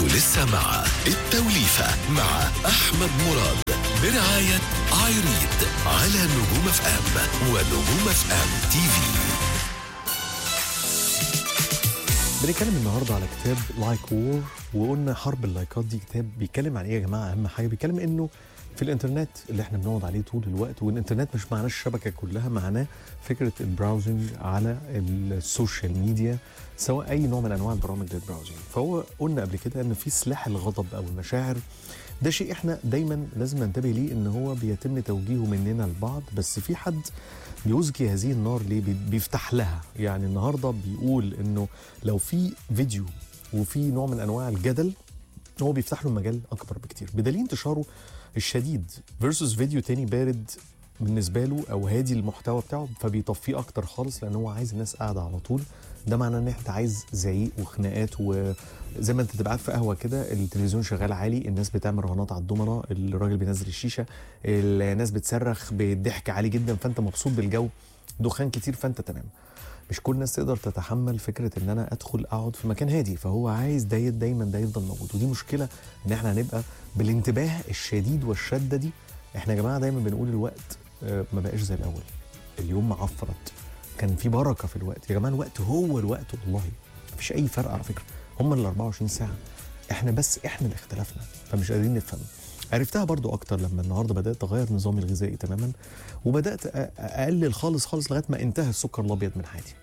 انتوا لسه مع التوليفة مع أحمد مراد برعاية عايريد على نجوم اف ام ونجوم اف ام تي في بنتكلم النهارده على كتاب لايك وور وقلنا حرب اللايكات دي كتاب بيتكلم عن ايه يا جماعه اهم حاجه بيتكلم انه في الانترنت اللي احنا بنقعد عليه طول الوقت والانترنت مش معناه الشبكه كلها معناه فكره البراوزنج على السوشيال ميديا سواء اي نوع من انواع البرامج للبراوزنج فهو قلنا قبل كده ان في سلاح الغضب او المشاعر ده شيء احنا دايما لازم ننتبه ليه ان هو بيتم توجيهه مننا لبعض بس في حد بيزكي هذه النار ليه بي- بيفتح لها يعني النهارده بيقول انه لو في فيديو وفي نوع من انواع الجدل هو بيفتح له مجال اكبر بكتير بدليل انتشاره الشديد فيرسس فيديو تاني بارد بالنسبه له او هادي المحتوى بتاعه فبيطفيه اكتر خالص لان هو عايز الناس قاعده على طول ده معناه ان انت عايز زعيق وخناقات وزي ما انت تبقى قاعد في قهوه كده التلفزيون شغال عالي الناس بتعمل رهانات على الضمنه الراجل بينزل الشيشه الناس بتصرخ بالضحك عالي جدا فانت مبسوط بالجو دخان كتير فانت تمام مش كل الناس تقدر تتحمل فكره ان انا ادخل اقعد في مكان هادي فهو عايز ده دايما ده يفضل موجود ودي مشكله ان احنا هنبقى بالانتباه الشديد والشده دي احنا يا جماعه دايما بنقول الوقت آه، ما بقاش زي الاول اليوم معفرت كان في بركه في الوقت يا جماعه الوقت هو الوقت والله مفيش اي فرق على فكره هم ال 24 ساعه احنا بس احنا اللي اختلفنا فمش قادرين نفهم عرفتها برضو اكتر لما النهارده بدات اغير نظامي الغذائي تماما وبدات أ- اقلل خالص خالص لغايه ما انتهى السكر الابيض من حياتي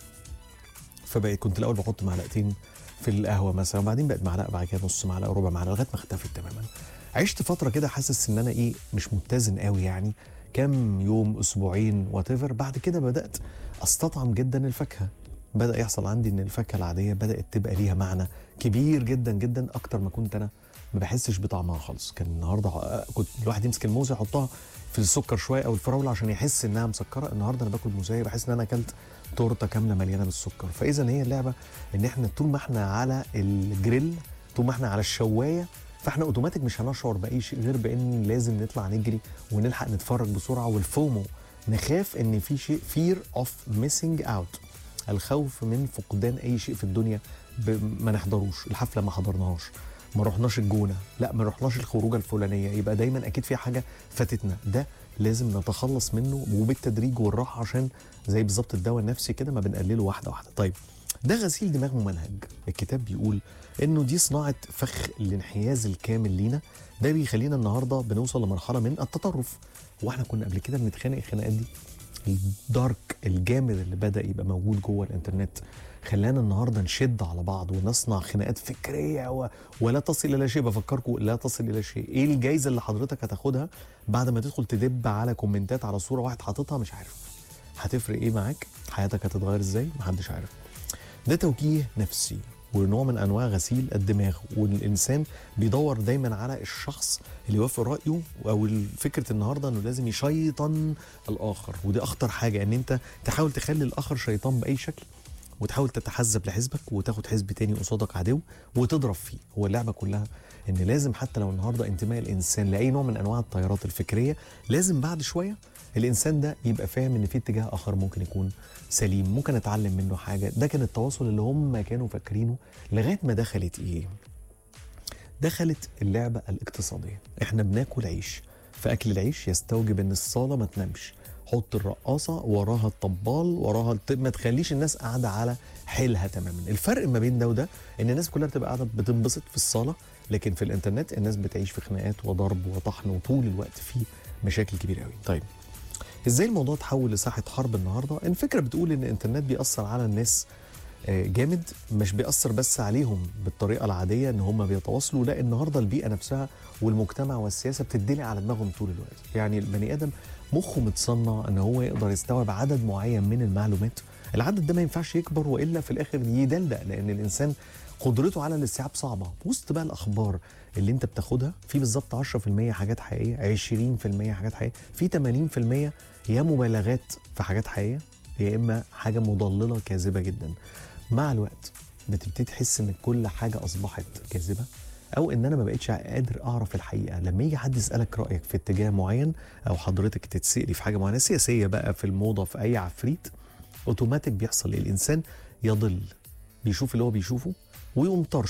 فبقيت كنت الاول بحط معلقتين في القهوه مثلا وبعدين بقت معلقه بعد كده نص معلقه ربع معلقه لغايه ما اختفت تماما عشت فتره كده حاسس ان انا ايه مش متزن قوي يعني كام يوم اسبوعين وات بعد كده بدات استطعم جدا الفاكهه بدا يحصل عندي ان الفاكهه العاديه بدات تبقى ليها معنى كبير جدا جدا اكتر ما كنت انا ما بحسش بطعمها خالص كان النهارده آه، كنت الواحد يمسك الموزه يحطها في السكر شويه او الفراوله عشان يحس انها مسكره النهارده انا باكل موزايه بحس ان انا اكلت تورته كامله مليانه بالسكر فاذا هي اللعبه ان احنا طول ما احنا على الجريل طول ما احنا على الشوايه فاحنا اوتوماتيك مش هنشعر باي شيء غير بان لازم نطلع نجري ونلحق نتفرج بسرعه والفومو نخاف ان في شيء فير اوف ميسنج اوت الخوف من فقدان اي شيء في الدنيا ب- ما نحضروش الحفله ما حضرناهاش ما رحناش الجونه لا ما رحناش الخروجه الفلانيه يبقى دايما اكيد في حاجه فاتتنا ده لازم نتخلص منه وبالتدريج والراحه عشان زي بالظبط الدواء النفسي كده ما بنقلله واحده واحده طيب ده غسيل دماغ ممنهج الكتاب بيقول انه دي صناعه فخ الانحياز الكامل لينا ده بيخلينا النهارده بنوصل لمرحله من التطرف واحنا كنا قبل كده بنتخانق الخناقات دي الدارك الجامد اللي بدا يبقى موجود جوه الانترنت خلانا النهارده نشد على بعض ونصنع خناقات فكريه و... ولا تصل الى شيء بفكركم لا تصل الى شيء ايه الجايزه اللي حضرتك هتاخدها بعد ما تدخل تدب على كومنتات على صوره واحد حاططها مش عارف هتفرق ايه معاك حياتك هتتغير ازاي محدش عارف ده توجيه نفسي ونوع من انواع غسيل الدماغ والانسان بيدور دايما على الشخص اللي يوافق رايه او فكره النهارده انه لازم يشيطن الاخر ودي اخطر حاجه ان انت تحاول تخلي الاخر شيطان باي شكل وتحاول تتحزب لحزبك وتاخد حزب تاني قصادك عدو وتضرب فيه هو اللعبه كلها ان لازم حتى لو النهارده انتماء الانسان لاي نوع من انواع التيارات الفكريه لازم بعد شويه الانسان ده يبقى فاهم ان في اتجاه اخر ممكن يكون سليم ممكن اتعلم منه حاجه ده كان التواصل اللي هم كانوا فاكرينه لغايه ما دخلت ايه دخلت اللعبه الاقتصاديه احنا بناكل عيش فاكل العيش يستوجب ان الصاله ما تنامش حط الرقاصه وراها الطبال وراها الط... ما تخليش الناس قاعده على حيلها تماما الفرق ما بين ده وده ان الناس كلها بتبقى قاعده بتنبسط في الصاله لكن في الانترنت الناس بتعيش في خناقات وضرب وطحن وطول الوقت في مشاكل كبيره قوي طيب ازاي الموضوع اتحول لساحه حرب النهارده الفكره بتقول ان الانترنت بيأثر على الناس آه، جامد مش بيأثر بس عليهم بالطريقه العاديه ان هم بيتواصلوا لا النهارده البيئه نفسها والمجتمع والسياسه بتدلي على دماغهم طول الوقت يعني البني ادم مخه متصنع ان هو يقدر يستوعب عدد معين من المعلومات العدد ده ما ينفعش يكبر والا في الاخر يدلدق لان الانسان قدرته على الاستيعاب صعبه وسط بقى الاخبار اللي انت بتاخدها في بالظبط 10% حاجات حقيقيه 20% حاجات حقيقيه في 80% يا مبالغات في حاجات حقيقيه يا اما حاجه مضلله كاذبه جدا مع الوقت بتبتدي تحس ان كل حاجه اصبحت كاذبه او ان انا ما بقتش قادر اعرف الحقيقه لما يجي حد يسالك رايك في اتجاه معين او حضرتك تتسالي في حاجه معينه سياسيه بقى في الموضه في اي عفريت اوتوماتيك بيحصل ايه الانسان يضل بيشوف اللي هو بيشوفه ويقوم طرشه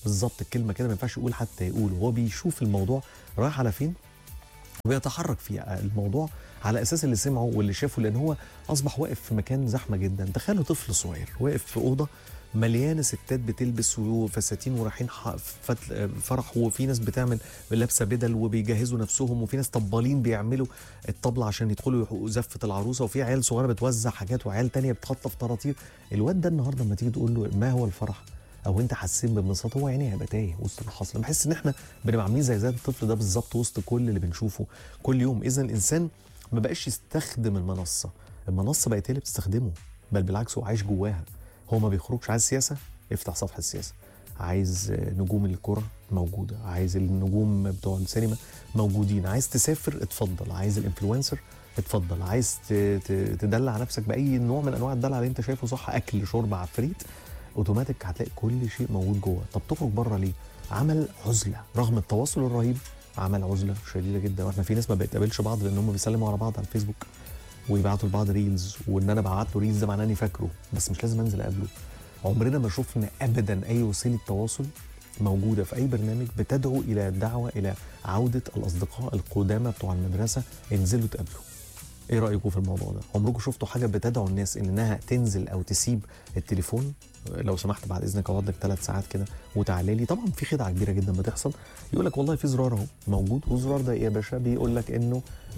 بالظبط الكلمه كده ما ينفعش يقول حتى يقول هو بيشوف الموضوع رايح على فين وبيتحرك في الموضوع على اساس اللي سمعه واللي شافه لان هو اصبح واقف في مكان زحمه جدا تخيلوا طفل صغير واقف في اوضه مليانه ستات بتلبس وفساتين ورايحين ح- فت- فرح وفي ناس بتعمل لابسه بدل وبيجهزوا نفسهم وفي ناس طبالين بيعملوا الطبله عشان يدخلوا يحققوا زفه العروسه وفي عيال صغيره بتوزع حاجات وعيال تانية بتخطف طراطير الواد ده النهارده لما تيجي تقول له ما هو الفرح او انت حاسين بانبساط هو يعني هيبقى تايه وسط اللي حصل بحس ان احنا بنبقى عاملين زي زي الطفل ده بالظبط وسط كل اللي بنشوفه كل يوم اذا الانسان ما بقاش يستخدم المنصه المنصه بقت هي اللي بتستخدمه بل بالعكس هو عايش جواها هو ما بيخرجش عايز سياسه افتح صفحه السياسه عايز آه، نجوم الكرة موجودة عايز النجوم بتوع السينما موجودين عايز تسافر اتفضل عايز الانفلونسر اتفضل عايز ت- ت- تدلع نفسك بأي نوع من أنواع الدلع اللي أنت شايفه صح أكل شرب عفريت اوتوماتيك هتلاقي كل شيء موجود جوه طب تخرج بره ليه عمل عزله رغم التواصل الرهيب عمل عزله شديده جدا واحنا في ناس ما بيتقابلش بعض لان هم بيسلموا على بعض على الفيسبوك ويبعتوا لبعض ريلز وان انا بعت له ريلز ده معناه اني فاكره بس مش لازم انزل اقابله عمرنا ما شفنا ابدا اي وسيله تواصل موجوده في اي برنامج بتدعو الى الدعوه الى عوده الاصدقاء القدامى بتوع المدرسه انزلوا تقابلوا ايه رايكم في الموضوع ده عمركم شفتوا حاجه بتدعو الناس انها تنزل او تسيب التليفون لو سمحت بعد اذنك اقعد لك ثلاث ساعات كده وتعالى لي طبعا في خدعه كبيره جدا بتحصل يقول لك والله في زرار اهو موجود والزرار ده ايه يا باشا بيقول لك انه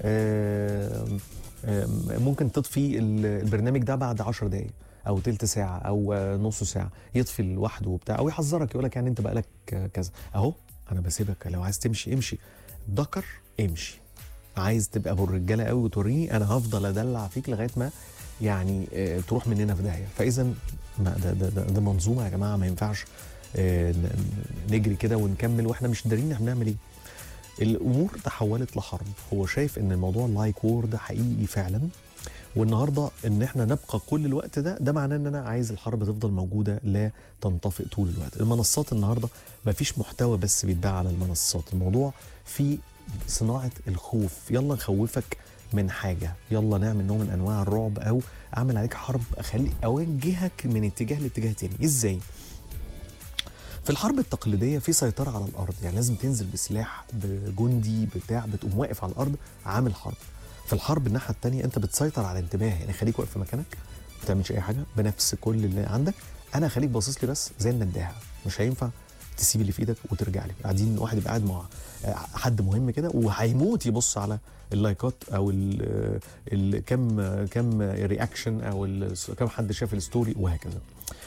آم، آم، ممكن تطفي ال- البرنامج ده بعد 10 دقائق او تلت ساعه او آه، نص ساعه يطفي لوحده وبتاع او يحذرك يقول لك يعني انت بقالك آه، كذا اهو انا بسيبك لو عايز تمشي امشي ذكر امشي عايز تبقى ابو الرجاله قوي وتوريني انا هفضل ادلع فيك لغايه ما يعني آه، تروح مننا في داهيه فاذا ما ده, ده, ده, ده منظومه يا جماعه ما ينفعش آه، ن- ن- نجري كده ونكمل واحنا مش دارين احنا بنعمل ايه الامور تحولت لحرب هو شايف ان الموضوع اللايك وور ده حقيقي فعلا والنهارده ان احنا نبقى كل الوقت ده ده معناه ان انا عايز الحرب تفضل موجوده لا تنطفئ طول الوقت المنصات النهارده ما فيش محتوى بس بيتباع على المنصات الموضوع في صناعه الخوف يلا نخوفك من حاجه يلا نعمل نوع من انواع الرعب او اعمل عليك حرب اخلي اوجهك من اتجاه لاتجاه تاني ازاي في الحرب التقليديه في سيطره على الارض يعني لازم تنزل بسلاح بجندي بتاع بتقوم واقف على الارض عامل حرب في الحرب الناحيه الثانيه انت بتسيطر على الانتباه يعني خليك واقف في مكانك ما تعملش اي حاجه بنفس كل اللي عندك انا خليك باصص لي بس زي النداهه مش هينفع تسيب اللي في ايدك وترجع لي قاعدين واحد يبقى قاعد مع آه، حد مهم كده وهيموت يبص على اللايكات او ال ال كم كم رياكشن او ال- كم حد شاف الستوري وهكذا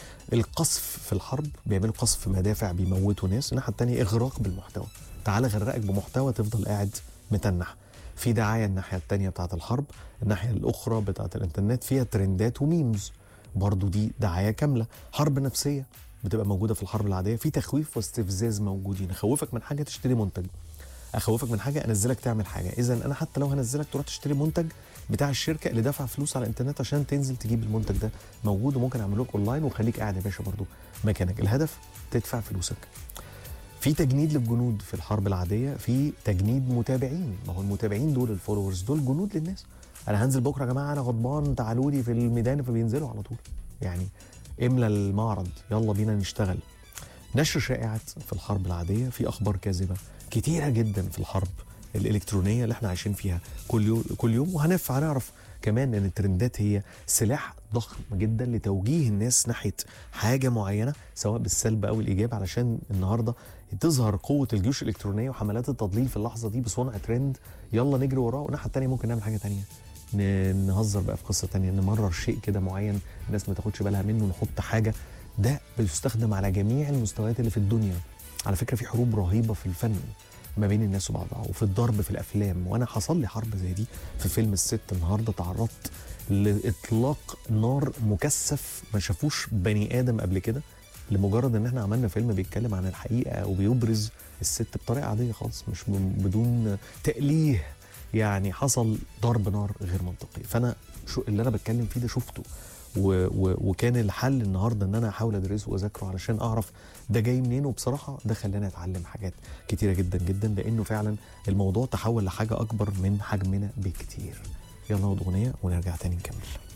القصف في الحرب بيعملوا قصف مدافع بيموتوا ناس الناحيه الثانيه اغراق بالمحتوى تعال اغرقك بمحتوى تفضل قاعد متنح في دعايه الناحيه الثانيه بتاعت الحرب الناحيه الاخرى بتاعت الانترنت فيها ترندات وميمز برضو دي دعايه كامله حرب نفسيه بتبقى موجوده في الحرب العاديه في تخويف واستفزاز موجودين اخوفك من حاجه تشتري منتج اخوفك من حاجه انزلك تعمل حاجه اذا انا حتى لو هنزلك تروح تشتري منتج بتاع الشركه اللي دفع فلوس على الانترنت عشان تنزل تجيب المنتج ده موجود وممكن اعمله لك اونلاين وخليك قاعد يا باشا برضو مكانك الهدف تدفع فلوسك في تجنيد للجنود في الحرب العاديه في تجنيد متابعين ما هو المتابعين دول الفولورز دول جنود للناس انا هنزل بكره يا جماعه انا غضبان تعالوا لي في الميدان فبينزلوا على طول يعني املى المعرض يلا بينا نشتغل نشر شائعات في الحرب العاديه في اخبار كاذبه كتيره جدا في الحرب الالكترونيه اللي احنا عايشين فيها كل يوم كل يوم وهنف هنعرف كمان ان الترندات هي سلاح ضخم جدا لتوجيه الناس ناحيه حاجه معينه سواء بالسلب او الايجاب علشان النهارده تظهر قوه الجيوش الالكترونيه وحملات التضليل في اللحظه دي بصنع ترند يلا نجري وراه والناحيه الثانيه ممكن نعمل حاجه ثانيه نهزر بقى في قصه تانية نمرر شيء كده معين الناس ما تاخدش بالها منه نحط حاجه ده بيستخدم على جميع المستويات اللي في الدنيا على فكره في حروب رهيبه في الفن ما بين الناس وبعضها وفي الضرب في الافلام وانا حصل لي حرب زي دي في فيلم الست النهارده تعرضت لاطلاق نار مكثف ما شافوش بني ادم قبل كده لمجرد ان احنا عملنا فيلم بيتكلم عن الحقيقه وبيبرز الست بطريقه عاديه خالص مش ب- بدون تأليه يعني حصل ضرب نار غير منطقي فانا شو اللي انا بتكلم فيه ده شفته و و وكان الحل النهارده ان انا احاول ادرسه واذاكره علشان اعرف ده جاي منين وبصراحه ده خلاني اتعلم حاجات كتيره جدا جدا لانه فعلا الموضوع تحول لحاجه اكبر من حجمنا بكتير يلا نقعد اغنيه ونرجع تاني نكمل